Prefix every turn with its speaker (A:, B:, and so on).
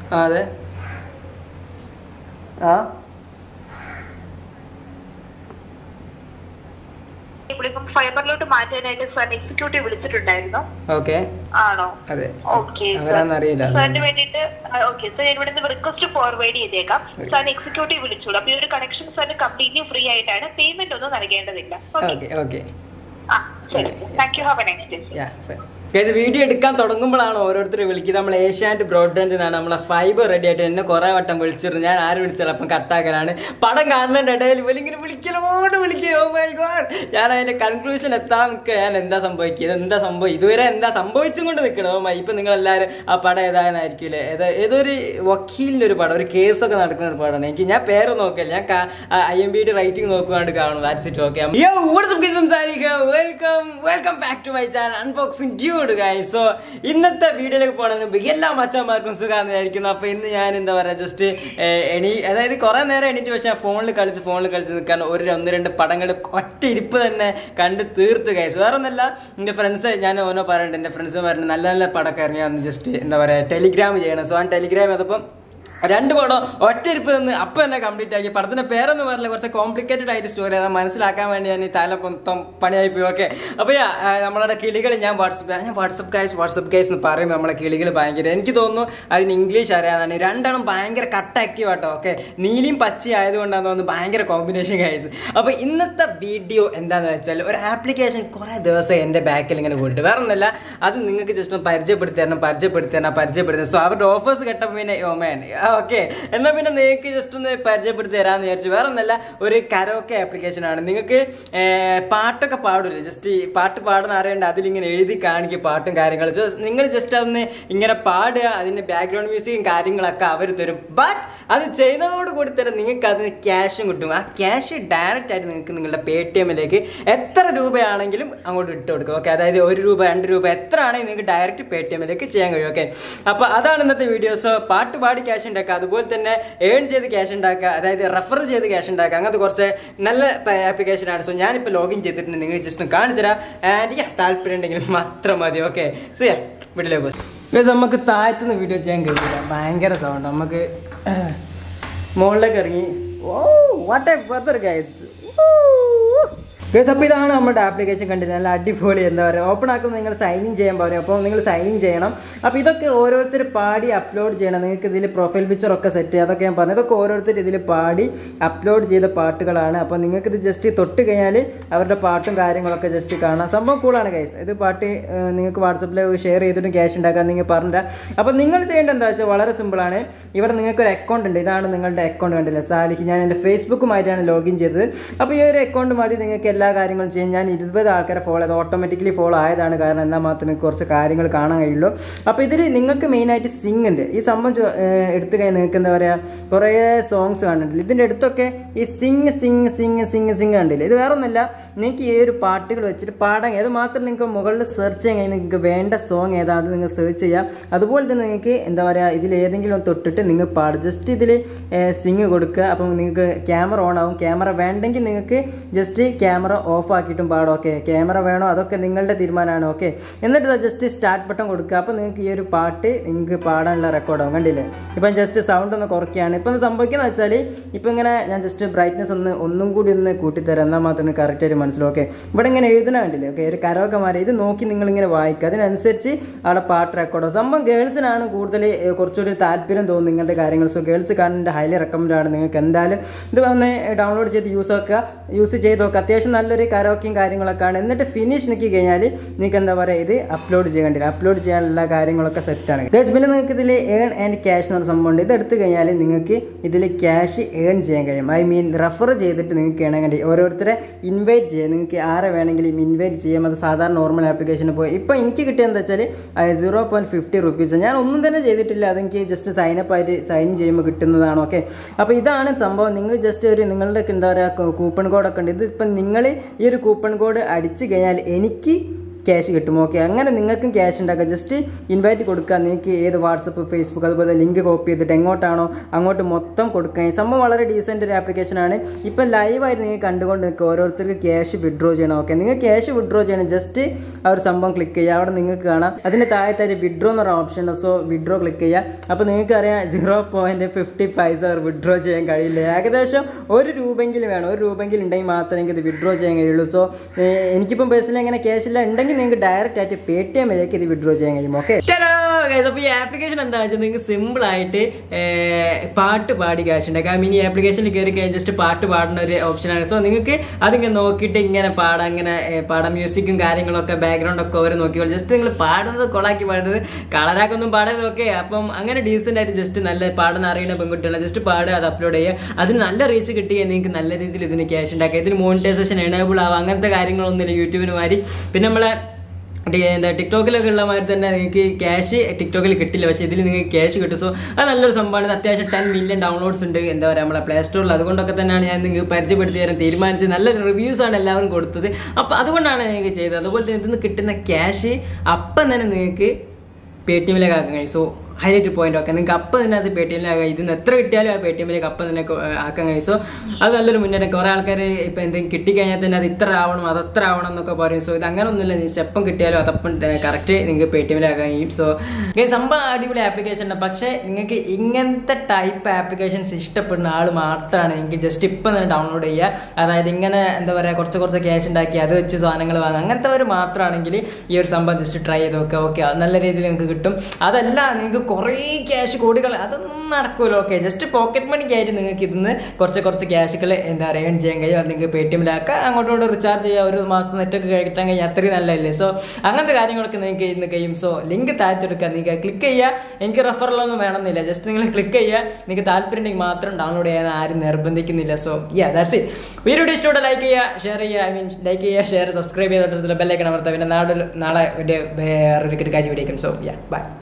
A: ആ അതെ ആ
B: ഇപ്പം ഫൈബറിലോട്ട് മാറ്റാനായിട്ട് സാർ എക്സിക്യൂട്ടീവ് വിളിച്ചിട്ടുണ്ടായിരുന്നു
A: ഓക്കെ
B: ആണോ
A: അതെ
B: ഓക്കെ
A: അവരാന്നറിയില്ല
B: സാറിന് വേണ്ടിയിട്ട് ഓക്കെ സാർ ഞാൻ ഇവിടെ നിന്ന് റിക്വസ്റ്റ് ഫോർവേഡ് ചെയ്തേക്കാം സാറിന് എക്സിക്യൂട്ടീവ് വിളിച്ചോളൂ അപ്പൊ ഈ ഒരു കണക്ഷൻ സാറിന് കംപ്ലീറ്റ്ലി ഫ്രീ ആയിട്ടാണ് പേയ്മെന്റ് ഒന്നും നൽകേണ്ടതില്ല ഓക്കെ
A: ഓക്കെ ഓക്കെ
B: ആ ശരി thank you have a next day
A: guys video എടുക്കാൻ തുടങ്ങുമ്പോഴാണ് ഓരോരുത്തർ വിളിക്കുന്നത് നമ്മൾ ഏഷ്യാനെറ്റ് ബ്രോഡ്ബാൻഡ് എന്നാണ് നമ്മളെ ഫൈബർ റെഡി ആയിട്ട് എന്നെ കുറെ വട്ടം വിളിച്ചിരുന്നു ഞാൻ ആര് വിളിച്ചാലും അപ്പം കട്ടാക്കലാണ് പടം കാണുന്നതിന്റെ ഇടയിൽ ഇവലിങ്ങനെ വിളിക്കലോട് വിളിക്കുക ഓ മൈ ഗോഡ് ഞാൻ അതിന്റെ കൺക്ലൂഷൻ എത്താൻ നിൽക്കുക ഞാൻ എന്താ സംഭവിക്കുക എന്താ സംഭവം ഇതുവരെ എന്താ സംഭവിച്ചും കൊണ്ട് നിൽക്കണം ഓ മൈ ഇപ്പൊ നിങ്ങൾ എല്ലാവരും ആ പടം ഏതായെന്നായിരിക്കില്ലേ ഏത് ഏതൊരു വക്കീലിന്റെ ഒരു പടം ഒരു കേസൊക്കെ നടക്കുന്ന ഒരു പടമാണ് എനിക്ക് ഞാൻ പേര് നോക്കില്ല ഞാൻ I M B D rating നോക്കുവാണ്ട് കാണും that's it okay yo WhatsApp സംസാരിക്കുക welcome welcome back to my channel unboxing dude guys so ഇന്നത്തെ വീഡിയോയിലേക്ക് പോകണമെന്ന് മുമ്പ് എല്ലാ മച്ചന്മാർക്കും സുഖമാണെന്ന് വിചാരിക്കുന്നു അപ്പൊ ഇന്ന് ഞാൻ എന്താ പറയാ ജസ്റ്റ് എണി അതായത് കുറെ നേരം എണീറ്റ് പക്ഷെ ഫോണിൽ കളിച്ച് ഫോണിൽ കളിച്ച് നിൽക്കാൻ ഒരു ഒന്ന് രണ്ട് പടങ്ങൾ ഒറ്റ ഇരിപ്പ് തന്നെ കണ്ട് തീർത്ത് ഗൈസ് വേറെ ഒന്നല്ല എൻ്റെ ഫ്രണ്ട്സ് ഞാൻ ഓനോ പറയുന്നുണ്ട് എൻ്റെ ഫ്രണ്ട്സ് പറഞ്ഞു നല്ല നല്ല പടമൊക്കെ ഇറങ്ങി വന്ന് ജസ്റ്റ് എന്താ പറയാ ടെലിഗ്രാം ചെയ്യണം സോ ആ ടെലിഗ്രാം അതപ്പം രണ്ട് പടം ഒറ്റയിരിപ്പ് നിന്ന് അപ്പം തന്നെ കംപ്ലീറ്റ് ആക്കി പടത്തിന്റെ പേരൊന്നും പറഞ്ഞില്ല കുറച്ച് കോംപ്ലിക്കേറ്റഡ് ആയിട്ട് സ്റ്റോറി അത് മനസ്സിലാക്കാൻ വേണ്ടി ഞാൻ ഈ തല മൊത്തം പണിയായി പോയി ഓക്കെ അപ്പോൾ യാ നമ്മളുടെ കിളികൾ ഞാൻ വാട്സപ്പ് ഞാൻ വാട്സപ്പ് ഗൈസ് വാട്സപ്പ് ഗൈസ് എന്ന് പറയുമ്പോൾ നമ്മളെ കിളികൾ ഭയങ്കര എനിക്ക് തോന്നുന്നു അതിന് ഇംഗ്ലീഷ് അറിയാതാണ് രണ്ടെണ്ണം ഭയങ്കര കട്ട് ആക്റ്റീവ് ആട്ടോ ഓക്കെ നീലിയും പച്ചയും ആയതുകൊണ്ടാണ് തോന്നുന്നു ഭയങ്കര കോമ്പിനേഷൻ ഗൈസ് അപ്പോൾ ഇന്നത്തെ വീഡിയോ എന്താണെന്ന് വെച്ചാൽ ഒരു ആപ്ലിക്കേഷൻ കുറേ ദിവസം എൻ്റെ ബാക്കിൽ ഇങ്ങനെ പോയിട്ട് വേറെ ഒന്നല്ല അത് നിങ്ങൾക്ക് ജസ്റ്റ് ഒന്ന് പരിചയപ്പെടുത്തി തരണം പരിചയപ്പെടുത്തി തരണം പരിചയപ്പെടുത്തി സോ അവരുടെ ഓഫേഴ്സ് കേട്ടപ്പോൾ പിന്നെ ഓ മാൻ ഓക്കെ എന്നാൽ പിന്നെ നിങ്ങൾക്ക് ജസ്റ്റ് ഒന്ന് പരിചയപ്പെടുത്തി തരാമെന്ന് വിചാരിച്ചു വേറെ ഒന്നല്ല ഒരു കരോക്കെ ആപ്ലിക്കേഷൻ ആണ് നിങ്ങൾക്ക് പാട്ടൊക്കെ പാടില്ലേ ജസ്റ്റ് പാട്ട് പാടാൻ അറിയണ്ട അതിലിങ്ങനെ എഴുതി കാണിക്കുക പാട്ടും കാര്യങ്ങളും സോ നിങ്ങൾ ജസ്റ്റ് അതൊന്ന് ഇങ്ങനെ പാടുക അതിൻ്റെ ബാക്ക്ഗ്രൗണ്ട് മ്യൂസിക്കും കാര്യങ്ങളൊക്കെ അവർ തരും ബട്ട് അത് ചെയ്യുന്നതോട് കൂടി തരും നിങ്ങൾക്ക് അതിന് ക്യാഷും കിട്ടും ആ ക്യാഷ് ഡയറക്റ്റ് ആയിട്ട് നിങ്ങൾക്ക് നിങ്ങളുടെ പേ ടി എമ്മിലേക്ക് എത്ര രൂപയാണെങ്കിലും അങ്ങോട്ട് ഇട്ട് കൊടുക്കും ഓക്കെ അതായത് ഒരു രൂപ രണ്ട് രൂപ എത്ര ആണെങ്കിൽ നിങ്ങൾക്ക് ഡയറക്റ്റ് പേ ടി എമ്മിലേക്ക് ചെയ്യാൻ കഴിയും ഓക്കെ അപ്പോൾ അതാണ് ഇന്നത്തെ വീഡിയോസ് പാട്ട് പാടി ക്യാഷ് ഉണ്ടാക്കുക അതുപോലെ തന്നെ ഏൺ ചെയ്ത് ക്യാഷ് ഉണ്ടാക്കുക അതായത് റെഫർ ചെയ്ത് ക്യാഷ് ഉണ്ടാക്കുക അങ്ങനത്തെ കുറച്ച് നല്ല ആപ്ലിക്കേഷൻ ആണ് സോ ഞാനിപ്പോൾ ലോഗിൻ ചെയ്തിട്ടുണ്ട് നിങ്ങൾ ജസ്റ്റ് ഒന്ന് കാണിച്ചു തരാം ആൻഡ് താല്പര്യം ഉണ്ടെങ്കിൽ മാത്രം മതി ഓക്കെ സോ വീട്ടിലേക്ക് പോയി നമുക്ക് താഴത്തുനിന്ന് വീഡിയോ ചെയ്യാൻ കഴിയില്ല ഭയങ്കര സൗണ്ട് നമുക്ക് മുകളിലേക്ക് ഇറങ്ങി oh what a weather guys guys അപ്പോൾ ഇതാണ് നമ്മുടെ ആപ്ലിക്കേഷൻ കണ്ടിട്ട് നല്ല അടിപൊളി എന്താ പറയുക ഓപ്പൺ ആക്കുമ്പോൾ നിങ്ങൾ സൈൻ ഇൻ ചെയ്യാൻ പറയും അപ്പോൾ നിങ്ങൾ സൈൻ ഇൻ ചെയ്യണം അപ്പോൾ ഇതൊക്കെ ഓരോരുത്തർ പാടി അപ്ലോഡ് ചെയ്യണം നിങ്ങൾക്ക് ഇതിൽ പ്രൊഫൈൽ പിക്ചർ ഒക്കെ സെറ്റ് ചെയ്യുക അതൊക്കെ ഞാൻ പറഞ്ഞു ഇതൊക്കെ ഓരോരുത്തർ ഇതിൽ പാടി അപ്ലോഡ് ചെയ്ത പാട്ടുകളാണ് അപ്പോൾ നിങ്ങൾക്ക് ഇത് ജസ്റ്റ് തൊട്ട് കഴിഞ്ഞാൽ അവരുടെ പാട്ടും കാര്യങ്ങളൊക്കെ ജസ്റ്റ് കാണാം സംഭവം കൂളാണ് ഗൈസ് ഇത് പാട്ട് ഏഹ്, നിങ്ങൾക്ക് വാട്സപ്പിൽ ഷെയർ ചെയ്തിട്ടും ക്യാഷ് ഉണ്ടാക്കാൻ നിങ്ങൾ പറഞ്ഞില്ല അപ്പോൾ നിങ്ങൾ ചെയ്യേണ്ടത് എന്താ വെച്ചാൽ വളരെ സിമ്പിളാണ് ഇവിടെ നിങ്ങൾക്ക് ഒരു അക്കൗണ്ട് ഉണ്ട് ഇതാണ് നിങ്ങളുടെ അക്കൗണ്ട് കണ്ടില്ല സാലിക്ക് ഞാൻ എൻ്റെ ഫേസ്ബുക്കുമായിട്ടാണ് ലോഗിൻ ചെയ്തത് അപ്പോൾ ഈ ഒരു അക്കൗണ്ട് മതി നിങ്ങൾക്ക് എല്ലാ കാര്യങ്ങളും ചെയ്യാൻ ഞാൻ ഇരുപത് ആൾക്കാരെ ഫോളോ ചെയ്ത് ഓട്ടോമാറ്റിക്കലി ഫോളോ ആയതാണ് കാരണം എന്നാൽ മാത്രമേ നിങ്ങൾക്ക് കുറച്ച് കാര്യങ്ങൾ കാണാൻ കഴിയുള്ളൂ അപ്പോൾ ഇതിൽ നിങ്ങൾക്ക് മെയിനായിട്ട് സിംഗ് ഉണ്ട് ഈ സംഭവം ചോ- ഏഹ് എടുത്തു കഴിഞ്ഞാൽ നിങ്ങൾക്ക് എന്താ പറയുക കുറേ സോങ്സ് കാണുന്നുണ്ട് ഇതിൻ്റെ അടുത്തൊക്കെ ഈ സിംഗ് സിംഗ് സിംഗ് സിംഗ് സിംഗ് കണ്ടില്ല ഇത് വേറെ ഒന്നല്ല നിങ്ങൾക്ക് ഈ ഒരു പാട്ടുകൾ വെച്ചിട്ട് പാടാൻ അത് മാത്രം നിങ്ങൾക്ക് മുകളിൽ സെർച്ച് ചെയ്യാൻ കഴിഞ്ഞാൽ നിങ്ങൾക്ക് വേണ്ട സോങ് ഏതാ അത് നിങ്ങൾ സെർച്ച് ചെയ്യാം അതുപോലെ തന്നെ നിങ്ങൾക്ക് എന്താ പറയുക ഇതിൽ ഏതെങ്കിലും ഒന്ന് തൊട്ടിട്ട് നിങ്ങൾ പാടും ജസ്റ്റ് ഇതിൽ സിംഗ് കൊടുക്കുക അപ്പം നിങ്ങൾക്ക് ക്യാമറ ഓൺ ആവും ക്യാമറ വേണ്ടെങ്കിൽ നിങ്ങൾക്ക് ജസ്റ്റ് ക്യാമറ ഓഫ് ആക്കിയിട്ടും പാടും ഓക്കെ ക്യാമറ വേണോ അതൊക്കെ നിങ്ങളുടെ തീരുമാനമാണ് ഓക്കെ എന്നിട്ട് ജസ്റ്റ് സ്റ്റാർട്ട് ബട്ടൺ കൊടുക്കുക അപ്പോൾ നിങ്ങൾക്ക് ഈ ഒരു പാട്ട് നിങ്ങൾക്ക് പാടാനുള്ള റെക്കോർഡാവും കണ്ടില്ലേ ഇപ്പം ജസ്റ്റ് സൗണ്ട് ഒന്ന് കുറയ്ക്കുകയാണ് ഇപ്പം സംഭവിക്കുന്നത് വെച്ചാൽ ഇപ്പം ഇങ്ങനെ ഞാൻ ജസ്റ്റ് ബ്രൈറ്റ്നസ് ഒന്ന് ഒന്നും കൂടി ഒന്ന് കൂട്ടിത്തരാം എന്നാൽ മാത്രമേ കറക്റ്റ് ആയിട്ട് മനസ്സിലാവും ഓക്കെ ഇവിടെ ഇങ്ങനെ എഴുതണ കണ്ടില്ലേ ഓക്കെ ഒരു കരോക്കെ മാറി ഇത് നോക്കി നിങ്ങൾ ഇങ്ങനെ വായിക്കുക അതിനനുസരിച്ച് അവിടെ പാട്ട് റെക്കോർഡാവും സംഭവം ഗേൾസിനാണ് കൂടുതൽ ഏഹ്, കുറച്ചുകൂടി താല്പര്യം തോന്നുന്നത് ഇങ്ങനത്തെ കാര്യങ്ങൾ സോ ഗേൾസ് കാണുന്നത് ഹൈലി റെക്കമെൻഡ് ആണ് നിങ്ങൾക്ക് എന്തായാലും ഇത് വന്ന് ഡൗൺലോഡ് ചെയ്ത് യൂസ് ആക്കുക യൂസ് ചെയ്ത് നോക്കുക അത്യാവശ്യം നല്ലൊരു കരോക്കയും കാര്യങ്ങളൊക്കെ ആണ് എന്നിട്ട് ഫിനിഷ് നിൽക്കി കഴിഞ്ഞാൽ നിങ്ങൾക്ക് എന്താ പറയുക ഇത് അപ്ലോഡ് ചെയ്യേണ്ടി അപ്ലോഡ് ചെയ്യാനുള്ള കാര്യങ്ങളൊക്കെ സെറ്റാണ് ഗൈസ് പിന്നെ നിങ്ങൾക്ക് ഇതിൽ ഏൺ ആൻഡ് ക്യാഷ് എന്ന് പറഞ്ഞ സംഭവമുണ്ട് ഇത് എടുത്തു കഴിഞ്ഞാൽ നിങ്ങൾക്ക് ഇതിൽ ക്യാഷ് ഏൺ ചെയ്യാൻ കഴിയും ഐ മീൻ റെഫർ ചെയ്തിട്ട് നിങ്ങൾക്ക് ഏൺ വേണ്ടി ഓരോരുത്തരെ ഇൻവൈറ്റ് ചെയ്യാം നിങ്ങൾക്ക് ആരെ വേണമെങ്കിലും ഇൻവൈറ്റ് ചെയ്യാം അത് സാധാരണ നോർമൽ ആപ്ലിക്കേഷനിൽ പോയി ഇപ്പം എനിക്ക് കിട്ടിയത് എന്താ വെച്ചാൽ സീറോ പോയിന്റ് ഫിഫ്റ്റി റുപ്പീസ് ഞാൻ ഒന്നും തന്നെ ചെയ്തിട്ടില്ല അതെനിക്ക് ജസ്റ്റ് സൈൻ അപ്പ് ആയിട്ട് സൈൻ ചെയ്യുമ്പോൾ കിട്ടുന്നതാണ് ഓക്കെ അപ്പോൾ ഇതാണ് സംഭവം നിങ്ങൾ ജസ്റ്റ് ഒരു നിങ്ങളുടെ എന്താ പറയുക കൂപ്പൺ കോഡൊക്കെ ഉണ്ട് ഇത് ഇപ്പം നിങ്ങൾ ഈ ഒരു കൂപ്പൺ കോഡ് അടിച്ചു കഴിഞ്ഞാൽ എനിക്ക് ക്യാഷ് കിട്ടും ഓക്കെ അങ്ങനെ നിങ്ങൾക്കും ക്യാഷ് ഉണ്ടാക്കാം ജസ്റ്റ് ഇൻവൈറ്റ് കൊടുക്കുക നിങ്ങൾക്ക് ഏത് വാട്സപ്പ് ഫേസ്ബുക്ക് അതുപോലെ ലിങ്ക് കോപ്പി ചെയ്തിട്ട് എങ്ങോട്ടാണോ അങ്ങോട്ട് മൊത്തം കൊടുക്കുക ഈ സംഭവം വളരെ ഡീസെൻ്റ് ഒരു ആപ്ലിക്കേഷനാണ് ഇപ്പം ലൈവായിട്ട് നിങ്ങൾ കണ്ടുകൊണ്ട് നിൽക്കുക ഓരോരുത്തർക്ക് ക്യാഷ് വിഡ്രോ ചെയ്യണം ഓക്കെ നിങ്ങൾ ക്യാഷ് വിഡ്രോ ചെയ്യണം ജസ്റ്റ് ആ ഒരു സംഭവം ക്ലിക്ക് ചെയ്യുക അവിടെ നിങ്ങൾക്ക് കാണാം അതിന് താഴത്തായിട്ട് വിഡ്രോ എന്ന് പറയുന്ന ഓപ്ഷൻ ഉണ്ട് സോ വിഡ്രോ ക്ലിക്ക് ചെയ്യുക അപ്പോൾ നിങ്ങൾക്ക് അറിയാം സീറോ പോയിന്റ് ഫിഫ്റ്റി പൈസ വിഡ്രോ ചെയ്യാൻ കഴിയില്ല ഏകദേശം ഒരു രൂപെങ്കിലും വേണം ഒരു രൂപെങ്കിലും ഉണ്ടെങ്കിൽ മാത്രമേ എനിക്ക് ഇത് വിഡ്രോ ചെയ്യാൻ കഴിയുള്ളൂ സോ എനിക്കിപ്പം പേഴ്സണലി അങ്ങനെ ക്യാഷ് ഇല്ല ഉണ്ടെങ്കിൽ നിങ്ങൾക്ക് ഡയറക്റ്റ് ആയിട്ട് പേ ടി എമ്മിലേക്ക് ഇത് വിഡ്രോ ചെയ്യാൻ കഴിയും ഓക്കെ അപ്പോൾ ഈ ആപ്ലിക്കേഷൻ എന്താ വെച്ചാൽ നിങ്ങൾക്ക് സിമ്പിൾ ആയിട്ട് പാട്ട് പാടി ക്യാഷ് ഉണ്ടാക്കാം ഇനി ആപ്ലിക്കേഷനിൽ കയറി കഴിഞ്ഞാൽ ജസ്റ്റ് പാട്ട് പാടുന്ന ഒരു ഓപ്ഷനാണ് സോ നിങ്ങൾക്ക് അതിങ്ങനെ നോക്കിയിട്ട് ഇങ്ങനെ പാടാം അങ്ങനെ ഏ, പാടാം മ്യൂസിക്കും കാര്യങ്ങളൊക്കെ ബാക്ക്ഗ്രൗണ്ട് ഒക്കെ അവർ നോക്കിക്കോളൂ ജസ്റ്റ് നിങ്ങൾ പാടുന്നത് കൊളാക്കി പാടുന്നത് കളറാക്കൊന്നും പാടരുത് ഓക്കെ അപ്പം അങ്ങനെ ഡീസെന്റ് ആയിട്ട് ജസ്റ്റ് നല്ല പാടുന്ന അറിയുന്ന പെൺകുട്ടികളെ ജസ്റ്റ് പാടുക അത് അപ്ലോഡ് ചെയ്യുക അതിന് നല്ല റീച്ച് കിട്ടിയാൽ നിങ്ങൾക്ക് നല്ല രീതിയിൽ ഇതിന് ക്യാഷ് ഉണ്ടാക്കാം ഇതിന് മോണിറ്റൈസേഷൻ എനേബിൾ ആവുക അങ്ങനത്തെ കാര്യങ്ങളൊന്നുമില്ല യൂട്യൂബിന് മാതിരി പിന്നെ നമ്മളെ ഡി- എന്താ ടിക്ടോക്കിലൊക്കെ ഉള്ള മാതിരി തന്നെ നിങ്ങൾക്ക് ക്യാഷ് ടിക്ടോക്കിൽ കിട്ടില്ല പക്ഷേ ഇതിൽ നിങ്ങൾക്ക് ക്യാഷ് കിട്ടും സോ അത് നല്ലൊരു സംഭവമാണ് ഇത് അത്യാവശ്യം ടെൻ മില്യൺ ഡൗൺലോഡ്സ് ഉണ്ട് എന്താ പറയുക നമ്മളെ പ്ലേ സ്റ്റോറിൽ അതുകൊണ്ടൊക്കെ തന്നെയാണ് ഞാൻ നിങ്ങൾക്ക് പരിചയപ്പെടുത്തി തരാൻ തീരുമാനിച്ചത് നല്ല റിവ്യൂസ് ആണ് എല്ലാവരും കൊടുത്തത് അപ്പോൾ അതുകൊണ്ടാണ് നിങ്ങൾക്ക് ചെയ്തത് അതുപോലെ തന്നെ ഇതിൽ നിന്ന് കിട്ടുന്ന ക്യാഷ് അപ്പം തന്നെ നിങ്ങൾക്ക് പേ ടി എമ്മിലേക്ക് ആക്കാൻ കഴിയും സോ ഹൈലൈറ്റ് പോയിന്റ് ഒക്കെ നിങ്ങൾക്ക് അപ്പം തന്നെ അത് പേ ടി എമ്മിലേക്ക് ഇതിൽ നിന്ന് എത്ര കിട്ടിയാലും ആ പേ ടി എമ്മിലേക്ക് അപ്പം തന്നെ കൊ- ആക്കാൻ കഴിയും സോ അത് നല്ലൊരു മുന്നേറ്റം കുറേ ആൾക്കാർ ഇപ്പം എന്തെങ്കിലും കിട്ടിക്കഴിഞ്ഞാൽ തന്നെ അത് ഇത്ര ആവണം അത് അത്ര ആവണം എന്നൊക്കെ പറയും സോ ഇത് അങ്ങനെ ഒന്നുമില്ല ജസ്റ്റ് എപ്പം കിട്ടിയാലും അതപ്പം കറക്റ്റ് നിങ്ങൾക്ക് പേ ടി എമ്മിലാക്കാൻ കഴിയും സോ സംഭവം അടിപൊളി ആപ്ലിക്കേഷൻ ഉണ്ട് പക്ഷേ നിങ്ങൾക്ക് ഇങ്ങനത്തെ ടൈപ്പ് ആപ്ലിക്കേഷൻസ് ഇഷ്ടപ്പെടുന്ന ആൾ മാത്രമാണ് നിങ്ങൾക്ക് ജസ്റ്റ് ഇപ്പം തന്നെ ഡൗൺലോഡ് ചെയ്യുക അതായത് ഇങ്ങനെ എന്താ പറയുക കുറച്ച് കുറച്ച് ക്യാഷ് ഉണ്ടാക്കി അത് വെച്ച് സാധനങ്ങൾ വാങ്ങുക അങ്ങനത്തെ ഒരു മാത്രമാണെങ്കിൽ ഈ ഒരു സംഭവം ജസ്റ്റ് ട്രൈ ചെയ്ത് നോക്കുക ഓക്കെ നല്ല രീതിയിൽ നിങ്ങൾക്ക് കിട്ടും അതല്ല നിങ്ങൾക്ക് കുറേ ക്യാഷ് കോടികൾ അതൊന്നും നടക്കുമല്ലോ ഓക്കെ ജസ്റ്റ് പോക്കറ്റ് മണിക്ക് ആയിട്ട് നിങ്ങൾക്ക് ഇതിന്ന് കുറച്ച് കുറച്ച് ക്യാഷുകൾ എന്താ പറയുക ഏൺ ചെയ്യാൻ കഴിയും അത് നിങ്ങൾക്ക് പേ ടി എമ്മിലാക്കുക അങ്ങോട്ടും ഇങ്ങോട്ടും റീചാർജ് ചെയ്യുക ഒരു മാസം നെറ്റൊക്കെ കിട്ടാൻ കഴിയും അത്രയും നല്ലതല്ലേ സോ അങ്ങനത്തെ കാര്യങ്ങളൊക്കെ നിങ്ങൾക്ക് ഇന്ന് കഴിയും സോ ലിങ്ക് താഴ്ത്തെടുക്കുക നിങ്ങൾക്ക് ക്ലിക്ക് ചെയ്യുക എനിക്ക് റെഫറലൊന്നും വേണമെന്നില്ല ജസ്റ്റ് നിങ്ങൾ ക്ലിക്ക് ചെയ്യുക നിങ്ങൾക്ക് താല്പര്യം ഉണ്ടെങ്കിൽ മാത്രം ഡൗൺലോഡ് ചെയ്യാൻ ആരും നിർബന്ധിക്കുന്നില്ല so yeah that's it video ഇഷ്ടോടെ ലൈക്ക് ചെയ്യുക ഷെയർ ചെയ്യുക ഐ മീൻ ലൈക്ക് ചെയ്യുക ഷെയർ സബ്സ്ക്രൈബ് ചെയ്തിട്ടുള്ള ബെല്ലൈക്കൺ അമർത്തുക പിന്നെ നാളെ നാളെ ഒരു വേറൊരു കിടക്കാഴ്ച വീഡിയോ സോ യാ ബൈ